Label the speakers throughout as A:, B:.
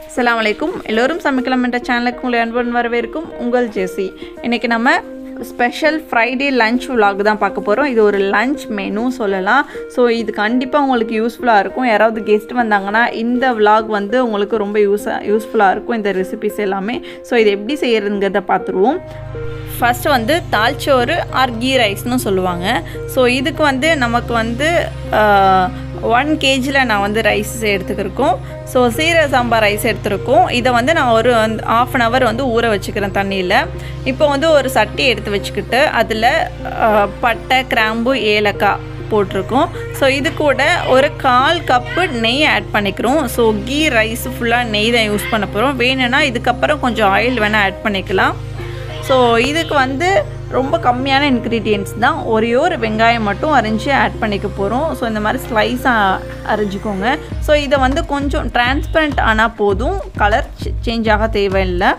A: அஸ்ஸலாமு அலைக்கும் எல்லோரும் சமைக்கலாம் என்ற சேனலுக்கு உங்களை அன்புடன் வரவேற்கும் உங்கள் ஜெசி இன்றைக்கி நம்ம ஸ்பெஷல் ஃப்ரைடே லஞ்ச் vlog தான் பார்க்க போகிறோம் இது ஒரு லஞ்ச் மெனு சொல்லலாம் ஸோ இது கண்டிப்பாக உங்களுக்கு யூஸ்ஃபுல்லாக இருக்கும் யாராவது கெஸ்ட் வந்தாங்கன்னா இந்த vlog வந்து உங்களுக்கு ரொம்ப யூஸ் யூஸ்ஃபுல்லாக இருக்கும் இந்த ரெசிபிஸ் எல்லாமே ஸோ இது எப்படி செய்கிறதுங்கிறத பார்த்துருவோம் ஃபஸ்ட்டு வந்து தால்ச்சோறு ஆர் கீ ரைஸ்னு சொல்லுவாங்க ஸோ இதுக்கு வந்து நமக்கு வந்து ஒன் கேஜியில் நான் வந்து ரைஸ் எடுத்துக்கிருக்கோம் ஸோ சீரக சாம்பார் ரைஸ் எடுத்துருக்கோம் இதை வந்து நான் ஒரு ஆஃப் அன் ஹவர் வந்து ஊற வச்சுக்கிறேன் தண்ணியில் இப்போ வந்து ஒரு சட்டி எடுத்து வச்சுக்கிட்டு அதில் பட்டை கிராம்பு ஏலக்காய் போட்டிருக்கோம் ஸோ இது கூட ஒரு கால் கப்பு நெய் ஆட் பண்ணிக்கிறோம் ஸோ கீ ரைஸ் ஃபுல்லாக நெய் தான் யூஸ் பண்ண போகிறோம் வேணும்னா இதுக்கப்புறம் கொஞ்சம் ஆயில் வேணால் ஆட் பண்ணிக்கலாம் ஸோ இதுக்கு வந்து ரொம்ப கம்மியான இன்க்ரீடியன்ட்ஸ் தான் ஒரே ஒரு வெங்காயம் மட்டும் அரிஞ்சு ஆட் பண்ணிக்க போகிறோம் ஸோ இந்த மாதிரி ஸ்லைஸாக அரிஞ்சுக்கோங்க ஸோ இதை வந்து கொஞ்சம் டிரான்ஸ்பரண்ட் ஆனால் போதும் கலர் சேஞ்ச் ஆக தேவையில்லை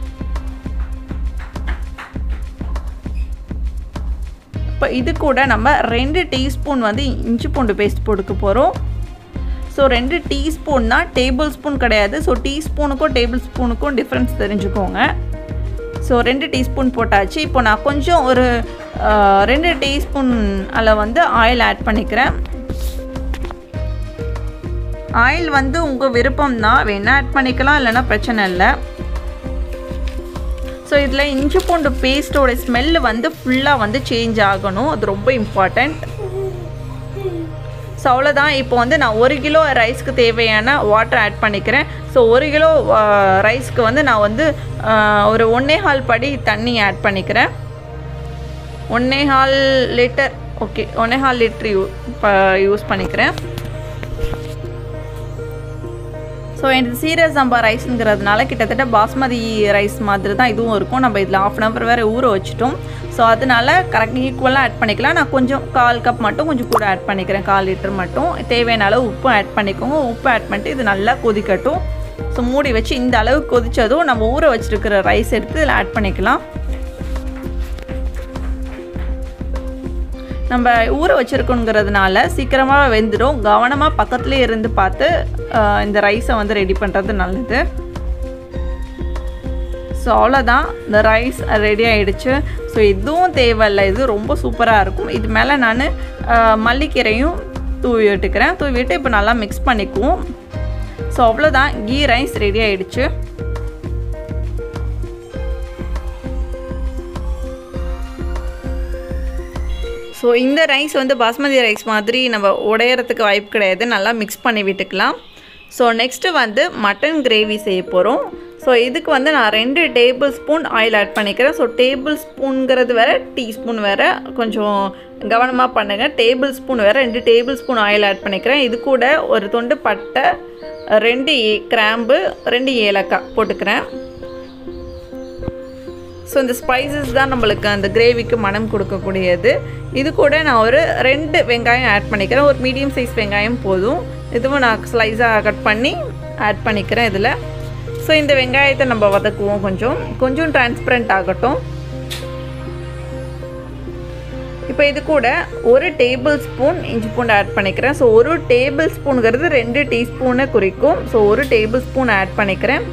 A: இப்போ இது கூட நம்ம ரெண்டு டீஸ்பூன் வந்து இஞ்சி பூண்டு பேஸ்ட் போட்டுக்க போகிறோம் ஸோ ரெண்டு டீஸ்பூன்னா டேபிள் ஸ்பூன் கிடையாது ஸோ டீஸ்பூனுக்கும் டேபிள் ஸ்பூனுக்கும் டிஃப்ரென்ஸ் தெரிஞ்சுக்கோங்க ஸோ ரெண்டு டீஸ்பூன் போட்டாச்சு இப்போ நான் கொஞ்சம் ஒரு ரெண்டு டீஸ்பூன் அதில் வந்து ஆயில் ஆட் பண்ணிக்கிறேன் ஆயில் வந்து உங்கள் விருப்பம் தான் வேணால் ஆட் பண்ணிக்கலாம் இல்லைன்னா பிரச்சனை இல்லை ஸோ இதில் இஞ்சி பூண்டு பேஸ்ட்டோட ஸ்மெல்லு வந்து ஃபுல்லாக வந்து சேஞ்ச் ஆகணும் அது ரொம்ப இம்பார்ட்டண்ட் ஸோ அவ்வளோதான் இப்போ வந்து நான் ஒரு கிலோ ரைஸ்க்கு தேவையான வாட்டர் ஆட் பண்ணிக்கிறேன் ஸோ ஒரு கிலோ ரைஸ்க்கு வந்து நான் வந்து ஒரு ஒன்றே ஹால் படி தண்ணி ஆட் பண்ணிக்கிறேன் ஒன்றே ஹால் லிட்டர் ஓகே ஒன்றே ஹால் லிட்டர் யூ யூஸ் பண்ணிக்கிறேன் ஸோ எனக்கு சீரக சம்பா ரைஸுங்கிறதுனால கிட்டத்தட்ட பாஸ்மதி ரைஸ் மாதிரி தான் இதுவும் இருக்கும் நம்ம இதில் ஆஃப் அன் ஹவர் வேறு ஊற வச்சுட்டோம் ஸோ அதனால கரெக்ட் ஈக்குவலாக ஆட் பண்ணிக்கலாம் நான் கொஞ்சம் கால் கப் மட்டும் கொஞ்சம் கூட ஆட் பண்ணிக்கிறேன் கால் லிட்டர் மட்டும் தேவையான அளவு உப்பு ஆட் பண்ணிக்கோங்க உப்பு ஆட் பண்ணிட்டு இது நல்லா கொதிக்கட்டும் ஸோ மூடி வச்சு இந்த அளவு கொதித்ததும் நம்ம ஊற வச்சுருக்கிற ரைஸ் எடுத்து இதில் ஆட் பண்ணிக்கலாம் நம்ம ஊற வச்சுருக்கோங்கிறதுனால சீக்கிரமாக வெந்துடும் கவனமாக பக்கத்துலேயே இருந்து பார்த்து இந்த ரைஸை வந்து ரெடி பண்ணுறது நல்லது ஸோ அவ்வளோதான் இந்த ரைஸ் ரெடி ஆகிடுச்சு ஸோ இதுவும் தேவையில்லை இது ரொம்ப சூப்பராக இருக்கும் இது மேலே நான் மல்லிக்கீரையும் தூவி விட்டுக்கிறேன் தூவி விட்டு இப்போ நல்லா மிக்ஸ் பண்ணிக்குவோம் ஸோ அவ்வளோதான் கீ ரைஸ் ரெடி ஆகிடுச்சு ஸோ இந்த ரைஸ் வந்து பாஸ்மதி ரைஸ் மாதிரி நம்ம உடையறதுக்கு வாய்ப்பு கிடையாது நல்லா மிக்ஸ் பண்ணி விட்டுக்கலாம் ஸோ நெக்ஸ்ட்டு வந்து மட்டன் கிரேவி செய்ய போகிறோம் ஸோ இதுக்கு வந்து நான் ரெண்டு டேபிள் ஸ்பூன் ஆயில் ஆட் பண்ணிக்கிறேன் ஸோ டேபிள் ஸ்பூனுங்கிறது வேறு டீஸ்பூன் வேறு கொஞ்சம் கவனமாக பண்ணுங்கள் டேபிள் ஸ்பூன் வேறு ரெண்டு டேபிள் ஸ்பூன் ஆயில் ஆட் பண்ணிக்கிறேன் இது கூட ஒரு தொண்டு பட்டை ரெண்டு கிராம்பு ரெண்டு ஏலக்காய் போட்டுக்கிறேன் ஸோ இந்த ஸ்பைசஸ் தான் நம்மளுக்கு அந்த கிரேவிக்கு மனம் கொடுக்கக்கூடியது இது கூட நான் ஒரு ரெண்டு வெங்காயம் ஆட் பண்ணிக்கிறேன் ஒரு மீடியம் சைஸ் வெங்காயம் போதும் இதுவும் நான் ஸ்லைஸாக கட் பண்ணி ஆட் பண்ணிக்கிறேன் இதில் ஸோ இந்த வெங்காயத்தை நம்ம வதக்குவோம் கொஞ்சம் கொஞ்சம் டிரான்ஸ்பரண்ட் ஆகட்டும் இப்போ இது கூட ஒரு டேபிள் ஸ்பூன் இஞ்சி பூண்டு ஆட் பண்ணிக்கிறேன் ஸோ ஒரு டேபிள் ஸ்பூனுங்கிறது ரெண்டு டீஸ்பூனை குறிக்கும் ஸோ ஒரு டேபிள் ஸ்பூன் ஆட் பண்ணிக்கிறேன்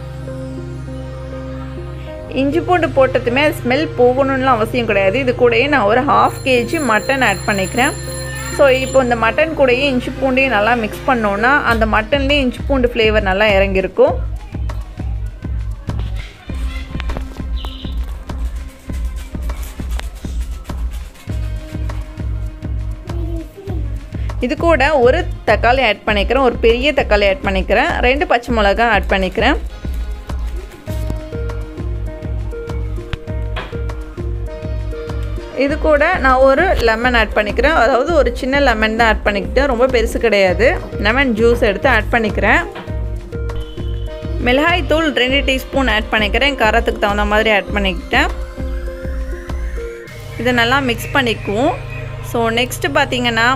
A: இஞ்சி பூண்டு போட்டதுமே ஸ்மெல் போகணும்னு அவசியம் கிடையாது இது கூடயே நான் ஒரு ஹாஃப் கேஜி மட்டன் ஆட் பண்ணிக்கிறேன் ஸோ இப்போ இந்த மட்டன் கூடயே இஞ்சி பூண்டையும் நல்லா மிக்ஸ் பண்ணோன்னா அந்த மட்டன்லேயே இஞ்சி பூண்டு ஃப்ளேவர் நல்லா இறங்கியிருக்கும் இது கூட ஒரு தக்காளி ஆட் பண்ணிக்கிறேன் ஒரு பெரிய தக்காளி ஆட் பண்ணிக்கிறேன் ரெண்டு பச்சை மிளகா ஆட் பண்ணிக்கிறேன் இது கூட நான் ஒரு லெமன் ஆட் பண்ணிக்கிறேன் அதாவது ஒரு சின்ன லெமன் தான் ஆட் பண்ணிக்கிட்டேன் ரொம்ப பெருசு கிடையாது லெமன் ஜூஸ் எடுத்து ஆட் பண்ணிக்கிறேன் மிளகாய் தூள் ரெண்டு டீஸ்பூன் ஆட் பண்ணிக்கிறேன் காரத்துக்கு தகுந்த மாதிரி ஆட் பண்ணிக்கிட்டேன் இதை நல்லா மிக்ஸ் பண்ணிக்குவோம் ஸோ நெக்ஸ்ட்டு பார்த்தீங்கன்னா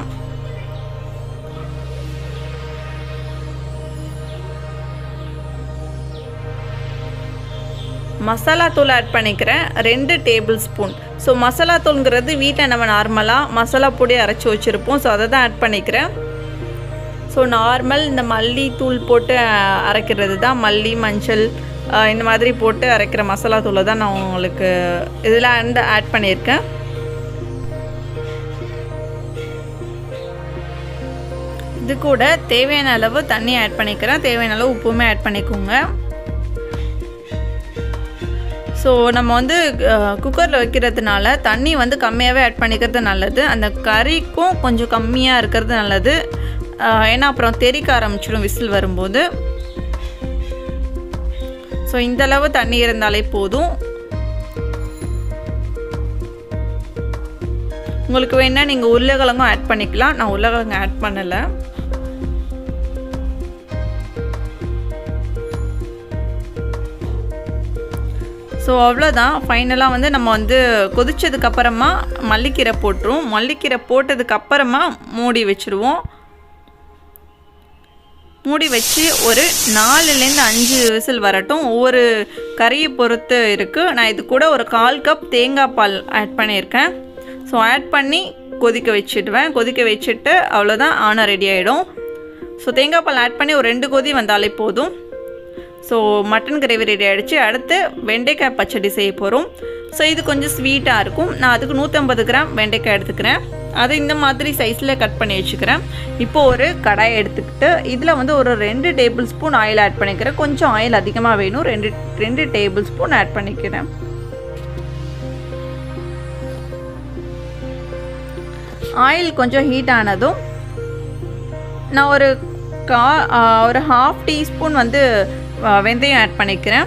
A: மசாலா தூள் ஆட் பண்ணிக்கிறேன் ரெண்டு டேபிள் ஸ்பூன் ஸோ மசாலா தூளுங்கிறது வீட்டில் நம்ம நார்மலாக மசாலா பொடி அரைச்சி வச்சுருப்போம் ஸோ அதை தான் ஆட் பண்ணிக்கிறேன் ஸோ நார்மல் இந்த மல்லி தூள் போட்டு அஹ், அரைக்கிறது தான் மல்லி மஞ்சள் அஹ், இந்த மாதிரி போட்டு அரைக்கிற மசாலா தூளை தான் நான் உங்களுக்கு இதில் அந்த ஆட் பண்ணியிருக்கேன் இது கூட தேவையான அளவு தண்ணி ஆட் பண்ணிக்கிறேன் தேவையான அளவு உப்புமே ஆட் பண்ணிக்கோங்க ஸோ நம்ம வந்து குக்கரில் வைக்கிறதுனால தண்ணி வந்து கம்மியாகவே ஆட் பண்ணிக்கிறது நல்லது அந்த கறிக்கும் கொஞ்சம் கம்மியாக இருக்கிறது நல்லது அஹ், ஏன்னா அப்புறம் தெறிக்க ஆரம்பிச்சிடும் விசில் வரும்போது ஸோ இந்த அளவு தண்ணி இருந்தாலே போதும் உங்களுக்கு வேணால் நீங்கள் உருளைக்கிழங்கும் ஆட் பண்ணிக்கலாம் நான் உருளைக்கிழங்கு ஆட் பண்ணலை ஸோ அவ்வளோதான் ஃபைனலாக வந்து நம்ம வந்து கொதிச்சதுக்கு அப்புறமா மல்லிக்கீரை போட்டுரும் மல்லிக்கீரை போட்டதுக்கு அப்புறமா மூடி வச்சுருவோம் மூடி வச்சு ஒரு நாலுலேருந்து அஞ்சு விசில் வரட்டும் ஒவ்வொரு கறியை பொறுத்து இருக்குது நான் இது கூட ஒரு கால் கப் தேங்காய் பால் ஆட் பண்ணியிருக்கேன் ஸோ ஆட் பண்ணி கொதிக்க வச்சுடுவேன் கொதிக்க வச்சுட்டு அவ்வளோதான் ஆன ரெடி ஆகிடும் ஸோ தேங்காய் பால் ஆட் பண்ணி ஒரு ரெண்டு கொதி வந்தாலே போதும் ஸோ மட்டன் கிரேவி ரெடி ஆகிடுச்சு அடுத்து வெண்டைக்காய் பச்சடி செய்ய போகிறோம் ஸோ இது கொஞ்சம் ஸ்வீட்டாக இருக்கும் நான் அதுக்கு நூற்றம்பது கிராம் வெண்டைக்காய் எடுத்துக்கிறேன் அதை இந்த மாதிரி சைஸில் கட் பண்ணி வச்சுக்கிறேன் இப்போ ஒரு கடாயை எடுத்துக்கிட்டு இதில் வந்து ஒரு ரெண்டு டேபிள் ஸ்பூன் ஆயில் ஆட் பண்ணிக்கிறேன் கொஞ்சம் ஆயில் அதிகமாக வேணும் ரெண்டு ரெண்டு டேபிள் ஸ்பூன் ஆட் பண்ணிக்கிறேன் ஆயில் கொஞ்சம் ஹீட் ஆனதும் நான் ஒரு கா ஆ, ஒரு ஹாஃப் டீஸ்பூன் வந்து ஆ, வெந்தயம் ஆட் பண்ணிக்கிறேன்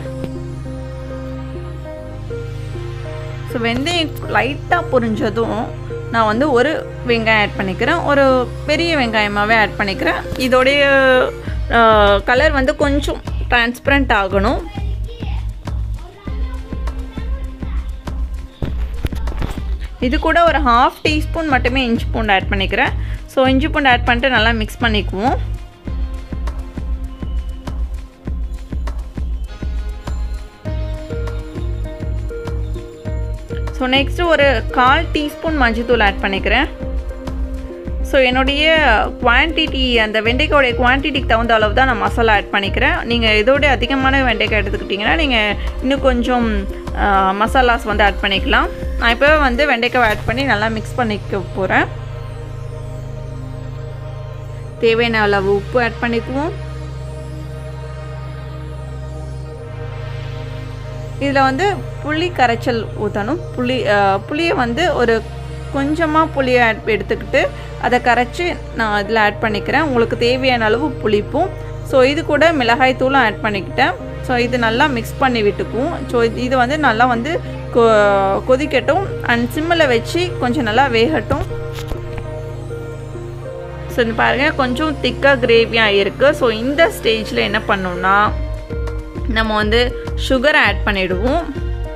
A: ஸோ வெந்தயம் லைட்டாக புரிஞ்சதும் நான் வந்து ஒரு வெங்காயம் ஆட் பண்ணிக்கிறேன் ஒரு பெரிய வெங்காயமாகவே ஆட் பண்ணிக்கிறேன் இதோடைய கலர் வந்து கொஞ்சம் டிரான்ஸ்பரண்ட் ஆகணும் இது கூட ஒரு ஹாஃப் டீஸ்பூன் மட்டுமே இஞ்சி பூண்டு ஆட் பண்ணிக்கிறேன் ஸோ இஞ்சி பூண்டு ஆட் பண்ணிட்டு நல்லா மிக்ஸ் பண்ணிக்குவோம் ஸோ நெக்ஸ்ட்டு ஒரு கால் டீஸ்பூன் மஞ்சத்தூள் ஆட் பண்ணிக்கிறேன் ஸோ என்னுடைய குவான்டிட்டி அந்த வெண்டைக்காயோடைய குவான்டிட்டிக்கு தகுந்த அளவு தான் நான் மசாலா ஆட் பண்ணிக்கிறேன் நீங்கள் இதோட அதிகமான வெண்டைக்காய் எடுத்துக்கிட்டிங்கன்னா நீங்கள் இன்னும் கொஞ்சம் மசாலாஸ் வந்து ஆட் பண்ணிக்கலாம் நான் இப்போ வந்து வெண்டைக்காய் ஆட் பண்ணி நல்லா மிக்ஸ் பண்ணிக்க போகிறேன் தேவையான அளவு உப்பு ஆட் பண்ணிக்குவோம் இதில் வந்து புளி கரைச்சல் ஊற்றணும் புளி அஹ், புளியை வந்து ஒரு கொஞ்சமாக புளியை ஆட் எடுத்துக்கிட்டு அதை கரைச்சி நான் இதில் ஆட் பண்ணிக்கிறேன் உங்களுக்கு தேவையான அளவு புளிப்பும் ஸோ இது கூட மிளகாய் தூளும் ஆட் பண்ணிக்கிட்டேன் ஸோ இது நல்லா மிக்ஸ் பண்ணி விட்டுக்குவோம் ஸோ இது வந்து நல்லா வந்து கொ கொதிக்கட்டும் அண்ட் சிம்மில் வச்சு கொஞ்சம் நல்லா வேகட்டும் ஸோ இது பாருங்கள் கொஞ்சம் திக்காக கிரேவியாக இருக்குது ஸோ இந்த ஸ்டேஜில் என்ன பண்ணோம்னா நம்ம வந்து சுகரை ஆட் பண்ணிடுவோம்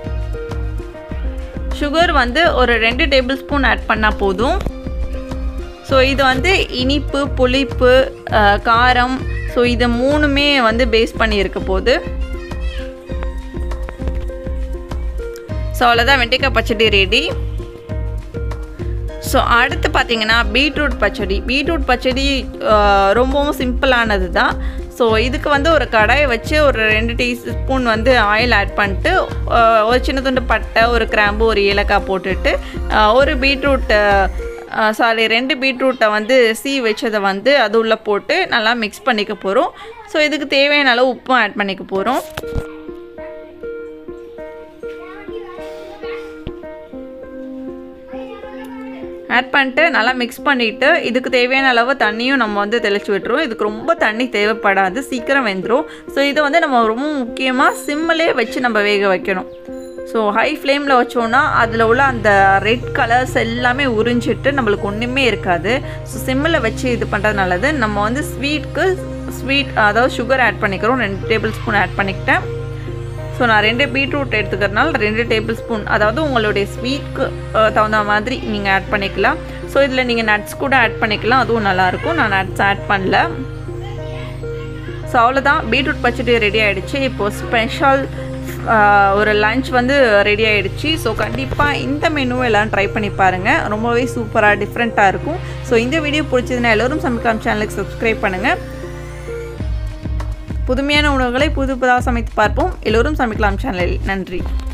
A: சுகர் வந்து ஒரு ரெண்டு டேபிள் ஸ்பூன் ஆட் பண்ணால் போதும் ஸோ இது வந்து இனிப்பு புளிப்பு அஹ், காரம் ஸோ இது மூணுமே வந்து பேஸ் பண்ணி இருக்க போகுது ஸோ அவ்வளோதான் வெண்டைக்காய் பச்சடி ரெடி ஸோ அடுத்து பார்த்தீங்கன்னா பீட்ரூட் பச்சடி பீட்ரூட் பச்சடி அஹ், ரொம்பவும் சிம்பிளானது தான் ஸோ இதுக்கு வந்து ஒரு கடாயை வச்சு ஒரு ரெண்டு டீஸ்பூன் வந்து ஆயில் ஆட் பண்ணிட்டு அஹ், ஒரு சின்ன துண்டு பட்டை ஒரு கிராம்பு ஒரு ஏலக்காய் போட்டுட்டு அஹ், ஒரு பீட்ரூட் சாரி ரெண்டு பீட்ரூட்டை வந்து சீ வச்சதை வந்து அது உள்ளே போட்டு நல்லா மிக்ஸ் பண்ணிக்க போகிறோம் ஸோ இதுக்கு தேவையான அளவு உப்பும் ஆட் பண்ணிக்க போகிறோம் ஆட் பண்ணிட்டு நல்லா மிக்ஸ் பண்ணிவிட்டு இதுக்கு தேவையான அளவு தண்ணியும் நம்ம வந்து தெளித்து விட்டுருவோம் இதுக்கு ரொம்ப தண்ணி தேவைப்படாது சீக்கிரம் வெந்துடும் ஸோ இதை வந்து நம்ம ரொம்ப முக்கியமாக சிம்மிலே வச்சு நம்ம வேக வைக்கணும் ஸோ ஹை ஃப்ளேமில் வச்சோன்னா அதில் உள்ள அந்த ரெட் கலர்ஸ் எல்லாமே உறிஞ்சிட்டு நம்மளுக்கு ஒன்றுமே இருக்காது ஸோ சிம்மில் வச்சு இது பண்ணுறது நல்லது நம்ம வந்து ஸ்வீட்க்கு ஸ்வீட் அதாவது சுகர் ஆட் பண்ணிக்கிறோம் ரெண்டு டேபிள் ஸ்பூன் ஆட் பண்ணிக்கிட்டேன் ஸோ நான் ரெண்டு பீட்ரூட் எடுத்துக்கிறதுனால ரெண்டு டேபிள் ஸ்பூன் அதாவது உங்களுடைய ஸ்வீட்க்கு தகுந்த மாதிரி நீங்கள் ஆட் பண்ணிக்கலாம் ஸோ இதில் நீங்கள் நட்ஸ் கூட ஆட் பண்ணிக்கலாம் அதுவும் நல்லாயிருக்கும் நான் நட்ஸ் ஆட் பண்ணல ஸோ அவ்வளோதான் பீட்ரூட் பச்சடி ரெடி ஆகிடுச்சு இப்போது ஸ்பெஷல் ஒரு லஞ்ச் வந்து ரெடி ஆகிடுச்சு ஸோ கண்டிப்பாக இந்த மெனுவை எல்லாம் ட்ரை பண்ணி பாருங்கள் ரொம்பவே சூப்பராக டிஃப்ரெண்ட்டாக இருக்கும் ஸோ இந்த வீடியோ பிடிச்சதுன்னா எல்லோரும் சமைக்கலாம் சேனலுக்கு சப்ஸ்கிரைப் பண்ணுங்கள் புதுமையான உணவுகளை புது புதாக சமைத்து பார்ப்போம் எல்லோரும் சமைக்கலாம் சேனலில் நன்றி